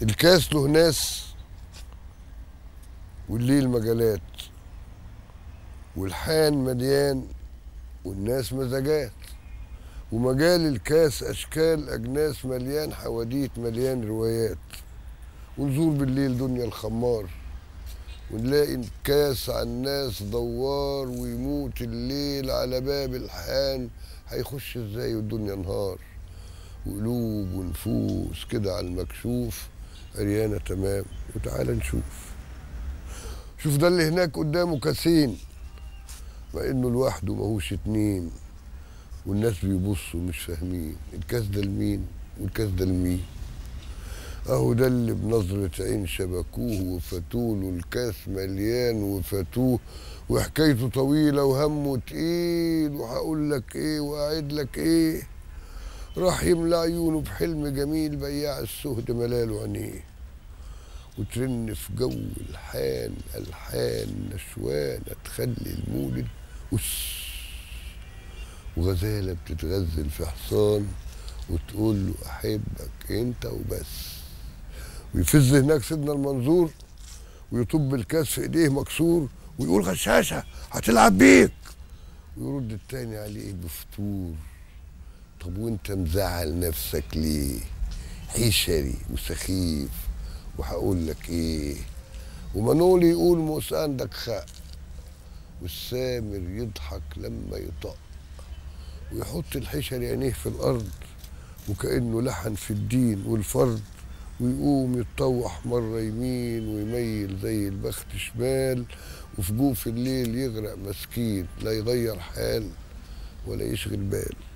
الكاس له ناس والليل مجالات والحان مليان والناس مزاجات ومجال الكاس اشكال اجناس مليان حواديت مليان روايات ونزور بالليل دنيا الخمار ونلاقي الكاس على الناس دوار ويموت الليل على باب الحان هيخش ازاي والدنيا نهار وقلوب ونفوس كده على المكشوف عريانة تمام وتعالى نشوف شوف ده اللي هناك قدامه كاسين مع انه لوحده ماهوش اتنين والناس بيبصوا مش فاهمين الكاس ده لمين والكاس ده لمين اهو ده اللي بنظرة عين شبكوه وفتوه له الكاس مليان وفتوه وحكايته طويلة وهمه تقيل وهقول لك ايه وقاعد لك ايه راح يملى عيونه بحلم جميل بياع السهد ملاله عينيه وترن في جو الحان الحان نشوانه تخلي المولد أس وغزاله بتتغزل في حصان وتقول له احبك انت وبس ويفز هناك سيدنا المنظور ويطب الكاس في ايديه مكسور ويقول غشاشه هتلعب بيك ويرد التاني عليه بفتور طب وانت مزعل نفسك ليه حشري وسخيف وهقول لك ايه ومنولي يقول موس عندك خق والسامر يضحك لما يطق ويحط الحشري عينيه في الارض وكانه لحن في الدين والفرد ويقوم يتطوح مرة يمين ويميل زي البخت شمال وفي جوف الليل يغرق مسكين لا يغير حال ولا يشغل بال